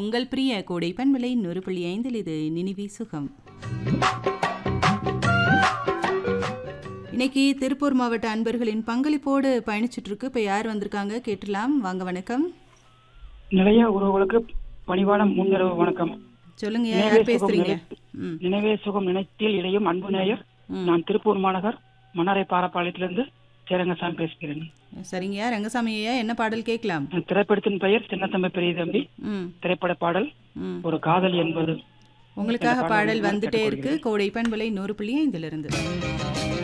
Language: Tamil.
உங்கள் பிரிய கோடை பண்பலை நூறு புள்ளி ஐந்தில் இது நினைவி சுகம் இன்னைக்கு திருப்பூர் மாவட்ட அன்பர்களின் பங்களிப்போடு பயணிச்சுட்டு இருக்கு இப்போ யார் வந்திருக்காங்க கேட்டுலாம் வாங்க வணக்கம் நிலைய உறவுகளுக்கு பணிவான முன்னிரவு வணக்கம் சொல்லுங்க நினைவே யார் சுகம் பேசுறீங்க நினை- ம் நினைவே சுகம் நினைத்தில் இடையும் அன்பு நேயர் ம். நான் திருப்பூர் மாநகர் மன்னாரை பாரப்பாளையத்திலிருந்து சேரங்கசாமி பேசுகிறேன் சரிங்கய்யா ரங்கசாமி ஐயா என்ன பாடல் கேட்கலாம் திரைப்படத்தின் பெயர் சின்னத்தம்பி பெரிய தம்பி ம் திரைப்பட பாடல் ம் ஒரு காதல் என்பது உங்களுக்காக இந்த பாடல் பாடலை வந்துட்டே இருக்கு கேட்டுக்கொள்கிறேன். கோடை பண்பலை நூறு புள்ளி ஐந்திலிருந்து